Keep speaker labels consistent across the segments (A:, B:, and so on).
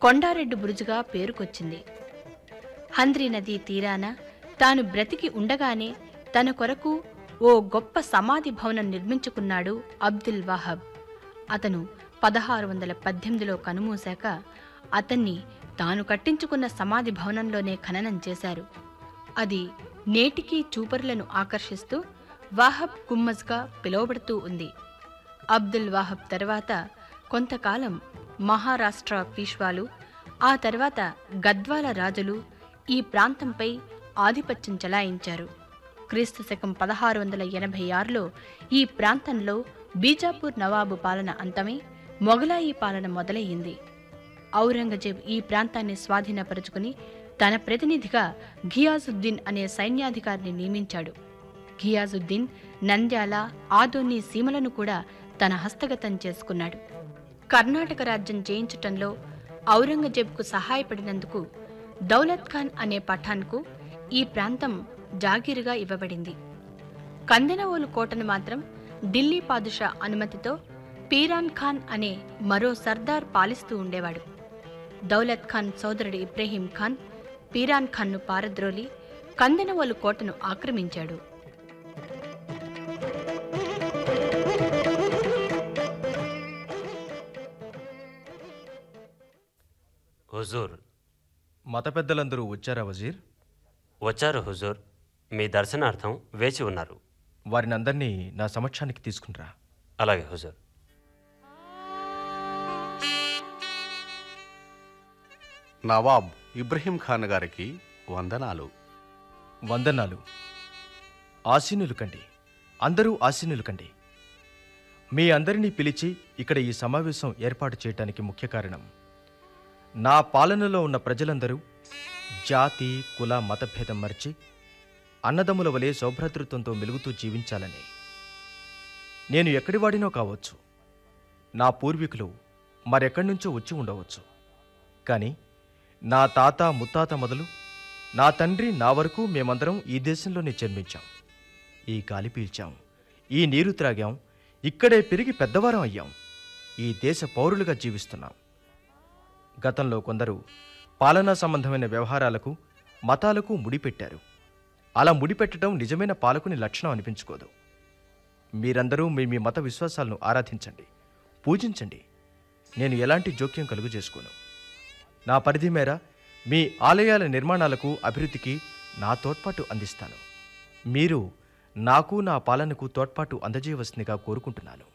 A: కొండారెడ్డి బురుజుగా పేరుకొచ్చింది హంద్రి నదీ తీరాన తాను బ్రతికి ఉండగానే తన కొరకు ఓ గొప్ప సమాధి భవనం నిర్మించుకున్నాడు అబ్దుల్ వాహబ్ అతను పదహారు వందల పద్దెనిమిదిలో కనుమూశాక అతన్ని తాను కట్టించుకున్న సమాధి భవనంలోనే ఖననం చేశారు అది నేటికీ చూపరులను ఆకర్షిస్తూ వాహబ్ గుమ్మజ్గా పిలువబడుతూ ఉంది అబ్దుల్ వాహబ్ తర్వాత కొంతకాలం మహారాష్ట్ర పీష్వాలు ఆ తర్వాత గద్వాల రాజులు ఈ ప్రాంతంపై ఆధిపత్యం చెలాయించారు క్రీస్తు శకం పదహారు వందల ఎనభై ఆరులో ఈ ప్రాంతంలో బీజాపూర్ నవాబు పాలన అంతమై మొఘలాయి పాలన మొదలయ్యింది ఔరంగజేబ్ ఈ ప్రాంతాన్ని స్వాధీనపరుచుకుని తన ప్రతినిధిగా ఘియాజుద్దీన్ అనే సైన్యాధికారిని నియమించాడు ఘియాజుద్దీన్ నంద్యాల ఆదోని సీమలను కూడా తన హస్తగతం చేసుకున్నాడు కర్ణాటక రాజ్యం జయించటంలో ఔరంగజేబ్కు సహాయపడినందుకు దౌలత్ ఖాన్ అనే పఠాన్కు ఈ ప్రాంతం జాగీరుగా ఇవ్వబడింది కందెనవోలు కోటను మాత్రం ఢిల్లీ పాదుషా అనుమతితో పీరాన్ ఖాన్ అనే మరో సర్దార్ పాలిస్తూ ఉండేవాడు దౌలత్ ఖాన్ సోదరుడు ఇబ్రహీం ఖాన్ పీరాన్ ఖాన్ను పారద్రోలి కందెనవోలు కోటను ఆక్రమించాడు
B: హుజూర్
C: మత పెద్దలందరూ వచ్చారా వజీర్
B: వచ్చారు హుజూర్ మీ దర్శనార్థం వేచి ఉన్నారు
C: వారినందరినీ నా సమక్షానికి తీసుకునిరా
B: అలాగే హుజూర్
D: నవాబ్ ఇబ్రహీం ఖాన్ గారికి వందనాలు
C: వందనాలు ఆసీనులు కండి అందరూ ఆసీనులు కండి మీ అందరినీ పిలిచి ఇక్కడ ఈ సమావేశం ఏర్పాటు చేయటానికి ముఖ్య కారణం నా పాలనలో ఉన్న ప్రజలందరూ జాతి కుల మతభేదం మరిచి అన్నదమ్ముల వలె సౌభ్రాతృత్వంతో మెలుగుతూ జీవించాలని నేను ఎక్కడి వాడినో కావచ్చు నా పూర్వీకులు మరెక్కడి నుంచో వచ్చి ఉండవచ్చు కానీ నా తాత ముత్తాత మొదలు నా తండ్రి నా వరకు మేమందరం ఈ దేశంలోనే జన్మించాం ఈ గాలి పీల్చాం ఈ నీరు త్రాగాం ఇక్కడే పెరిగి పెద్దవారం అయ్యాం ఈ దేశ పౌరులుగా జీవిస్తున్నాం గతంలో కొందరు పాలనా సంబంధమైన వ్యవహారాలకు మతాలకు ముడిపెట్టారు అలా ముడిపెట్టడం నిజమైన పాలకుని లక్షణం అనిపించుకోదు మీరందరూ మీ మీ మత విశ్వాసాలను ఆరాధించండి పూజించండి నేను ఎలాంటి జోక్యం కలుగు చేసుకోను నా పరిధి మేర మీ ఆలయాల నిర్మాణాలకు అభివృద్ధికి నా తోడ్పాటు అందిస్తాను మీరు నాకు నా పాలనకు తోడ్పాటు అందజేయవలసిందిగా కోరుకుంటున్నాను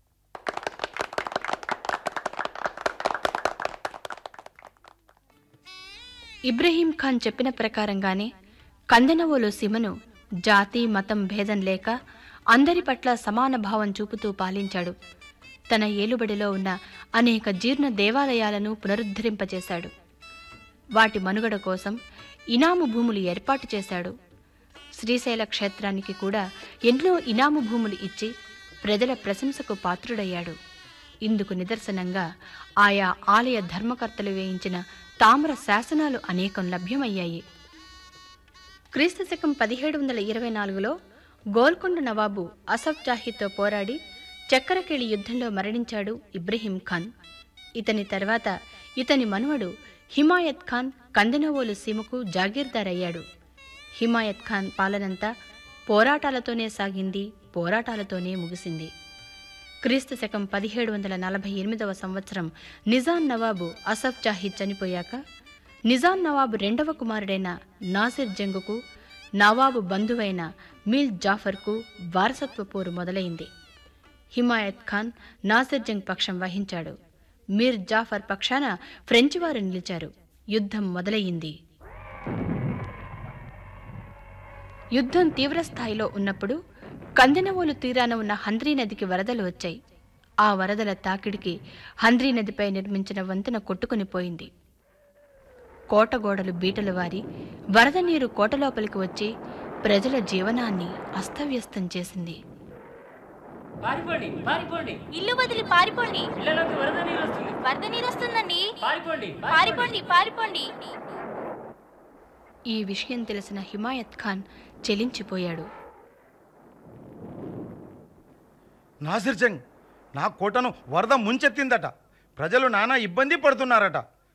A: ఇబ్రహీం ఖాన్ చెప్పిన ప్రకారంగానే కందనవోలు సీమను జాతి మతం భేదం లేక అందరి పట్ల సమాన భావం చూపుతూ పాలించాడు తన ఏలుబడిలో ఉన్న అనేక జీర్ణ దేవాలయాలను పునరుద్ధరింపజేశాడు వాటి మనుగడ కోసం ఇనాము భూములు ఏర్పాటు చేశాడు శ్రీశైల క్షేత్రానికి కూడా ఎన్నో ఇనాము భూములు ఇచ్చి ప్రజల ప్రశంసకు పాత్రుడయ్యాడు ఇందుకు నిదర్శనంగా ఆయా ఆలయ ధర్మకర్తలు వేయించిన తామ్ర శాసనాలు అనేకం లభ్యమయ్యాయి క్రీస్తు శకం పదిహేడు వందల ఇరవై నాలుగులో గోల్కొండ నవాబు అసఫ్ జాహీతో పోరాడి చక్కెరకేళి యుద్ధంలో మరణించాడు ఇబ్రహీం ఖాన్ ఇతని తర్వాత ఇతని మనువడు హిమాయత్ ఖాన్ కందనవోలు సీమకు జాగీర్దారయ్యాడు హిమాయత్ ఖాన్ పాలనంతా పోరాటాలతోనే సాగింది పోరాటాలతోనే ముగిసింది క్రీస్తు శకం పదిహేడు వందల నలభై ఎనిమిదవ సంవత్సరం నిజాం నవాబు అసఫ్ జాహీద్ చనిపోయాక నిజాం నవాబు రెండవ కుమారుడైన నాసిర్ జంగుకు నవాబు బంధువైన మీల్ జాఫర్కు వారసత్వ పోరు మొదలైంది హిమాయత్ ఖాన్ నాసిర్ జంగ్ పక్షం వహించాడు మీర్ జాఫర్ పక్షాన ఫ్రెంచి వారు నిలిచారు యుద్ధం మొదలయ్యింది యుద్ధం తీవ్రస్థాయిలో ఉన్నప్పుడు కందెనవోలు తీరాన ఉన్న హంద్రీ నదికి వరదలు వచ్చాయి ఆ వరదల తాకిడికి హంద్రీ నదిపై నిర్మించిన వంతెన కొట్టుకుని పోయింది కోటగోడలు బీటలు వారి వరద నీరు కోట లోపలికి వచ్చి ప్రజల జీవనాన్ని అస్తవ్యస్తం చేసింది
E: పారిపోండి పారిపోండి
F: ఇల్లు వదిలి పారిపోండి
E: ఇళ్లలోకి వరద నీరు వస్తుంది
F: వరద నీరు వస్తుందండి
E: పారిపోండి
F: పారిపోండి పారిపోండి
A: ఈ విషయం తెలిసిన హిమాయత్ ఖాన్ చెలించిపోయాడు
G: నాసిర్ జంగ్ నా కోటను వరద ముంచెత్తిందట ప్రజలు నానా ఇబ్బంది పడుతున్నారట